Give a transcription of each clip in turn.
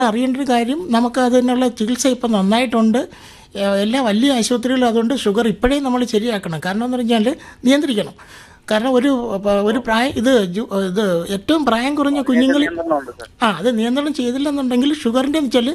അറിയേണ്ട ഒരു കാര്യം നമുക്ക് അതിനുള്ള ചികിത്സ ഇപ്പം നന്നായിട്ടുണ്ട് ഏഹ് എല്ലാ വലിയ ആശുപത്രികളും അതുകൊണ്ട് ഷുഗർ ഇപ്പോഴേ നമ്മൾ ശരിയാക്കണം കാരണം എന്ന് പറഞ്ഞാൽ നിയന്ത്രിക്കണം കാരണം ഒരു പ- ഒരു പ്രായം ഇത് ജു- ഇത് ഏറ്റവും പ്രായം കുറഞ്ഞ കുഞ്ഞുങ്ങൾ നിയന്ത്രണമുണ്ട് സാർ ആ അത് നിയന്ത്രണം ചെയ്തില്ലെന്നുണ്ടെങ്കിൽ ഷുഗറിൻ്റെ എന്ന് വെച്ചാൽ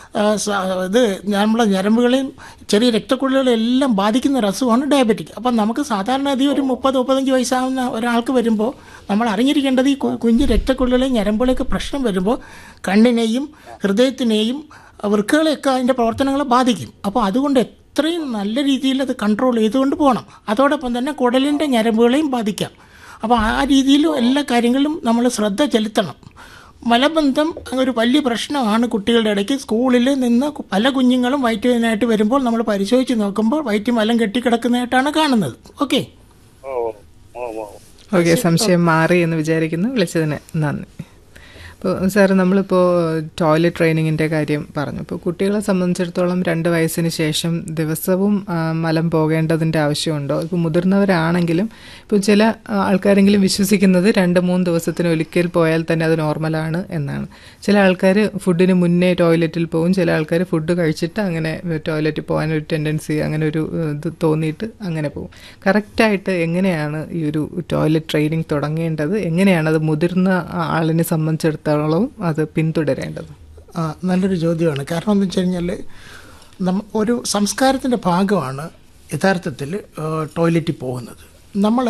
ഇത് നമ്മളെ ഞരമ്പുകളെയും ചെറിയ രക്തക്കുഴലുകളെയും എല്ലാം ബാധിക്കുന്ന ഒരു അസുഖമാണ് ഡയബറ്റിക് അപ്പം നമുക്ക് സാധാരണ അതി ഒരു മുപ്പത് മുപ്പത്തഞ്ച് വയസ്സാവുന്ന ഒരാൾക്ക് വരുമ്പോൾ നമ്മൾ അറിഞ്ഞിരിക്കേണ്ടത് ഈ കു- കുഞ്ഞ് രക്തക്കുഴലുകളെയും ഞരമ്പുകളെയൊക്കെ പ്രശ്നം വരുമ്പോൾ കണ്ണിനെയും ഹൃദയത്തിനെയും വൃക്കകളെയൊക്കെ അതിൻ്റെ പ്രവർത്തനങ്ങളെ ബാധിക്കും അപ്പോൾ അതുകൊണ്ട് എത്രയും നല്ല രീതിയിൽ അത് കൺട്രോൾ ചെയ്തുകൊണ്ട് പോകണം അതോടൊപ്പം തന്നെ കുടലിൻ്റെ ഞരമ്പുകളെയും ബാധിക്കാം അപ്പോൾ ആ രീതിയിലും എല്ലാ കാര്യങ്ങളിലും നമ്മൾ ശ്രദ്ധ ചെലുത്തണം മലബന്ധം ഒരു വലിയ പ്രശ്നമാണ് കുട്ടികളുടെ ഇടയ്ക്ക് സ്കൂളിൽ നിന്ന് പല കുഞ്ഞുങ്ങളും വയറ്റുവേദനയായിട്ട് വരുമ്പോൾ നമ്മൾ പരിശോധിച്ച് നോക്കുമ്പോൾ വയറ്റ് മലം കെട്ടിക്കിടക്കുന്നതായിട്ടാണ് കാണുന്നത് ഓക്കെ ഓ ഓ ഓ ഓക്കെ സംശയം മാറി എന്ന് വിചാരിക്കുന്നു വിളിച്ചതിന് നന്ദി അപ്പോൾ സാർ നമ്മളിപ്പോൾ ടോയ്ലറ്റ് ട്രെയിനിങ്ങിൻ്റെ കാര്യം പറഞ്ഞു ഇപ്പോൾ കുട്ടികളെ സംബന്ധിച്ചിടത്തോളം രണ്ട് വയസ്സിന് ശേഷം ദിവസവും ആ, മലം പോകേണ്ടതിൻ്റെ ആവശ്യമുണ്ടോ ഇപ്പോൾ മുതിർന്നവരാണെങ്കിലും ഇപ്പോൾ ചില ആ, ആൾക്കാരെങ്കിലും വിശ്വസിക്കുന്നത് രണ്ട് മൂന്ന് ദിവസത്തിന് ഒരിക്കൽ പോയാൽ തന്നെ അത് നോർമലാണ് എന്നാണ് ചില ആൾക്കാർ ഫുഡിന് മുന്നേ ടോയ്ലറ്റിൽ പോകും ചില ആൾക്കാർ ഫുഡ് കഴിച്ചിട്ട് അങ്ങനെ ടോയ്ലറ്റിൽ പോകാൻ ഒരു ടെൻഡൻസി അങ്ങനെ ഒരു ഏഹ്, ഇത് തോന്നിയിട്ട് അങ്ങനെ പോകും കറക്റ്റായിട്ട് എങ്ങനെയാണ് ഈ ഒരു ടോയ്ലറ്റ് ട്രെയിനിങ് തുടങ്ങേണ്ടത് എങ്ങനെയാണ് അത് മുതിർന്ന ആ- ആളിനെ സംബന്ധിച്ചിടത്തോളം അത് പിന്തുടരേണ്ടത് ആ, നല്ലൊരു ചോദ്യമാണ് കാരണം എന്ന് വെച്ച് കഴിഞ്ഞാൽ നമ്മ ഒരു സംസ്കാരത്തിൻ്റെ ഭാഗമാണ് യഥാർത്ഥത്തിൽ ടോയ്ലറ്റിൽ പോകുന്നത് നമ്മൾ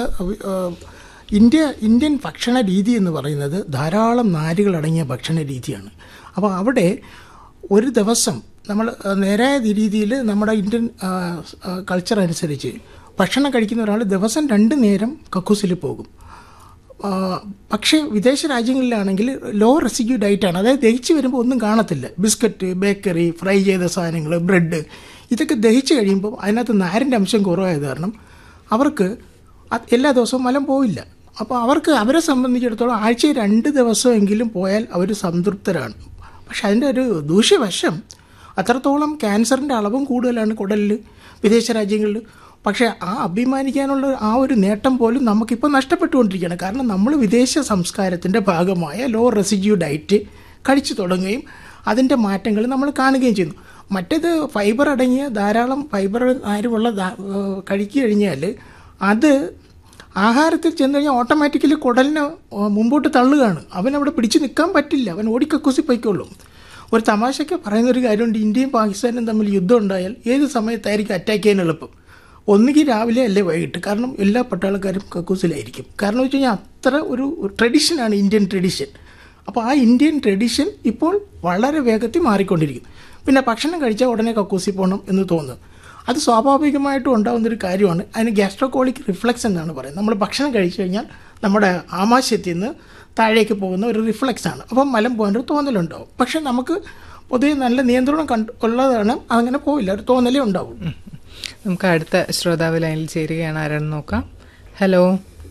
ഇന്ത്യ ഇന്ത്യൻ ഭക്ഷണ രീതി എന്ന് പറയുന്നത് ധാരാളം നാരുകളടങ്ങിയ ഭക്ഷണ രീതിയാണ് അപ്പോൾ അവിടെ ഒരു ദിവസം നമ്മൾ ആ, നേരായ രീതിയിൽ നമ്മുടെ ഇന്ത്യൻ കൾച്ചർ അനുസരിച്ച് ഭക്ഷണം കഴിക്കുന്ന ഒരാൾ ദിവസം രണ്ട് നേരം കക്കൂസിൽ പോകും ആ, പക്ഷേ വിദേശ രാജ്യങ്ങളിലാണെങ്കിൽ ലോ റെസിക്യൂ ഡയറ്റാണ് അതായത് ദഹിച്ച് വരുമ്പോൾ ഒന്നും കാണത്തില്ല ബിസ്ക്കറ്റ് ബേക്കറി ഫ്രൈ ചെയ്ത സാധനങ്ങൾ ബ്രെഡ് ഇതൊക്കെ ദഹിച്ച് കഴിയുമ്പോൾ അതിനകത്ത് നാരിൻ്റെ അംശം കുറവായത് കാരണം അവർക്ക് അത് എല്ലാ ദിവസവും മലം പോയില്ല അപ്പോൾ അവർക്ക് അവരെ സംബന്ധിച്ചിടത്തോളം ആഴ്ചയിൽ രണ്ട് ദിവസമെങ്കിലും പോയാൽ അവർ സംതൃപ്തരാണ് പക്ഷെ അതിൻ്റെ ഒരു ദൂഷ്യവശം അത്രത്തോളം ക്യാൻസറിൻ്റെ അളവും കൂടുതലാണ് കുടലിൽ വിദേശ രാജ്യങ്ങളിൽ പക്ഷേ ആ അഭിമാനിക്കാനുള്ള ആ ഒരു നേട്ടം പോലും നമുക്കിപ്പോൾ നഷ്ടപ്പെട്ടുകൊണ്ടിരിക്കുകയാണ് കാരണം നമ്മൾ വിദേശ സംസ്കാരത്തിൻ്റെ ഭാഗമായ ലോ റെസിഡ്യൂ ഡയറ്റ് കഴിച്ചു തുടങ്ങുകയും അതിൻ്റെ മാറ്റങ്ങൾ നമ്മൾ കാണുകയും ചെയ്യുന്നു മറ്റേത് ഫൈബർ അടങ്ങിയ ധാരാളം ഫൈബർ ആരുമുള്ള ദാ- ഏഹ് കഴിച്ചു കഴിഞ്ഞാൽ അത് ആഹാരത്തിൽ ചെന്ന് കഴിഞ്ഞാൽ ഓട്ടോമാറ്റിക്കലി കുടലിനെ ഏഹ് മുമ്പോട്ട് തള്ളുകയാണ് അവനവിടെ പിടിച്ചു നിൽക്കാൻ പറ്റില്ല അവൻ ഓടിക്കക്കൂസി പൊയ്ക്കോളും ഒരു തമാശയ്ക്ക് പറയുന്ന ഒരു കാര്യമുണ്ട് ഇന്ത്യയും പാകിസ്ഥാനും തമ്മിൽ യുദ്ധം ഉണ്ടായാൽ ഏത് സമയത്തായിരിക്കും അറ്റാക്ക് ചെയ്യാൻ എളുപ്പം ഒന്നുകിൽ രാവിലെ അല്ലേ വൈകിട്ട് കാരണം എല്ലാ പട്ടാളക്കാരും കക്കൂസിലായിരിക്കും കാരണം വെച്ച് കഴിഞ്ഞാൽ അത്ര ഒരു ട്രഡീഷനാണ് ഇന്ത്യൻ ട്രഡീഷൻ അപ്പോൾ ആ ഇന്ത്യൻ ട്രഡീഷൻ ഇപ്പോൾ വളരെ വേഗത്തിൽ മാറിക്കൊണ്ടിരിക്കുന്നു പിന്നെ ഭക്ഷണം കഴിച്ചാൽ ഉടനെ കക്കൂസി പോകണം എന്ന് തോന്നുന്നു അത് സ്വാഭാവികമായിട്ടും ഉണ്ടാകുന്നൊരു കാര്യമാണ് അതിന് ഗ്യാസ്ട്രോകോളിക് റിഫ്ലക്സ് എന്നാണ് പറയുന്നത് നമ്മൾ ഭക്ഷണം കഴിച്ചു കഴിഞ്ഞാൽ നമ്മുടെ ആമാശയത്തിൽ നിന്ന് താഴേക്ക് പോകുന്ന ഒരു റിഫ്ലക്സ് ആണ് അപ്പം മലം പോകാൻ ഒരു തോന്നലുണ്ടാവും പക്ഷെ നമുക്ക് പൊതുവെ നല്ല നിയന്ത്രണം കണ്ട് ഉള്ളതാണ് അങ്ങനെ പോവില്ല ഒരു തോന്നലേ ഉണ്ടാവും നമുക്ക് അടുത്ത ശ്രോതാവ് ലൈനിൽ ചേരുകയാണ് ആരാണെന്ന് നോക്കാം ഹലോ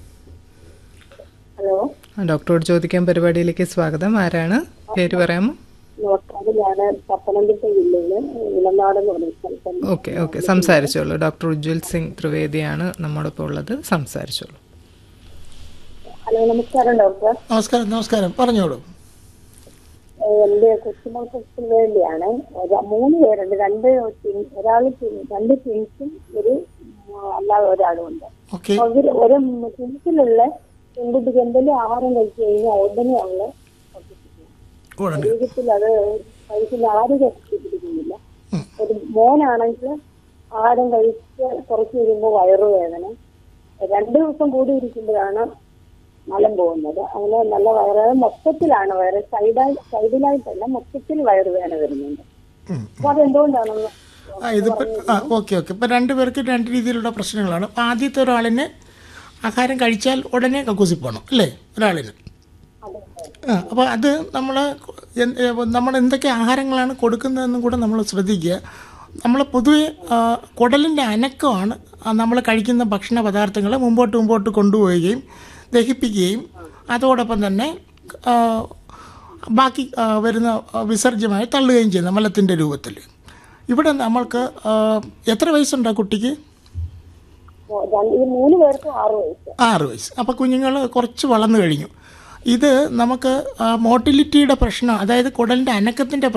ഹലോ ആ, ഡോക്ടറോട് ചോദിക്കാൻ പരിപാടിയിലേക്ക് സ്വാഗതം ആരാണ് പേര് പറയാമോ നമസ്കാരം ഞാൻ പത്തനംതിട്ട ജില്ലയില് ഇളനാട് എന്ന് പറയുന്ന സ്ഥലത്ത് ഓക്കെ ഓക്കെ സംസാരിച്ചോളൂ ഡോക്ടർ ഉജ്വൽ സിംഗ് ത്രിവേദിയാണ് നമ്മോടൊപ്പം ഉള്ളത് സംസാരിച്ചോളൂ ഹലോ നമസ്കാരം ഡോക്ടർ നമസ്കാരം നമസ്കാരം പറഞ്ഞോളൂ ഏഹ് എന്റെ കൊച്ചുമക്കൾക്ക് വേണ്ടിയാണ് ഒരു- മൂന്ന് പേരുണ്ട് രണ്ട് ഒരാൾ രണ്ട് ട്വിൻസും ഒരു ഉം, അല്ലാതെ ഒരാളും ഉണ്ട് ഓക്കെ അപ്പൊ ഇവര് ഒരു ട്വിൻസിലുള്ള പെൺകുട്ടിക്ക് എന്തെങ്കിലും ആഹാരം കഴിച്ചു കഴിഞ്ഞാൽ ഉടനെ അവള് ഉടനെ ശരീരത്തിൽ അത് കഴിക്കുന്ന ആരും പിടിക്കുന്നില്ല ഒരു മോനാണെങ്കിൽ ആഹാരം കഴിച്ച് കുറച്ച് കഴിയുമ്പോൾ വയറുവേദന രണ്ടു ദിവസം കൂടി ഇരിക്കുമ്പോഴാണ് മലം പോകുന്നത് അങ്ങനെ നല്ല വയറുവേദന മൊത്തത്തിലാണ് വയറ് സൈഡായി സൈഡിലായിട്ടല്ല മൊത്തത്തിൽ വയറുവേദന വരുന്നുണ്ട് അപ്പൊ അതെന്തുകൊണ്ടാണെന്ന് ആ ഇതിപ്പോൾ ആ ഓക്കെ ഓക്കെ ഇപ്പോൾ രണ്ട് പേർക്ക് രണ്ട് രീതിയിലുള്ള പ്രശ്നങ്ങളാണ് അപ്പോൾ ആദ്യത്തെ ഒരാളിന് ആഹാരം കഴിച്ചാൽ ഉടനെ കക്കൂസി പോകണം അല്ലേ ഒരാളിന് ആ അപ്പോൾ അത് നമ്മൾ നമ്മൾ എന്തൊക്കെ ആഹാരങ്ങളാണ് കൊടുക്കുന്നതെന്നും കൂടെ നമ്മൾ ശ്രദ്ധിക്കുക നമ്മൾ പൊതുവെ ആ, കുടലിൻ്റെ അനക്കമാണ് നമ്മൾ കഴിക്കുന്ന ഭക്ഷണ പദാർത്ഥങ്ങൾ മുമ്പോട്ട് മുമ്പോട്ട് കൊണ്ടുപോവുകയും ദഹിപ്പിക്കുകയും അതോടൊപ്പം തന്നെ ആ, ബാക്കി ആ, വരുന്ന ആ, വിസർജ്യമായി തള്ളുകയും ചെയ്യുന്ന മലത്തിൻ്റെ രൂപത്തിൽ ഇവിടെ നമ്മൾക്ക് ആ, എത്ര വയസ്സുണ്ട് ആ കുട്ടിക്ക് രണ്ട് ഈ മൂന്ന് പേർക്കും ആറ് വയസ്സ് ആറ് വയസ്സ് അപ്പോൾ കുഞ്ഞുങ്ങൾ കുറച്ച് വളർന്നു കഴിഞ്ഞു ഇത് നമുക്ക് മോട്ടിലിറ്റിയുടെ പ്രശ്നം അതായത് കുടലിൻ്റെ അനക്കത്തിൻ്റെ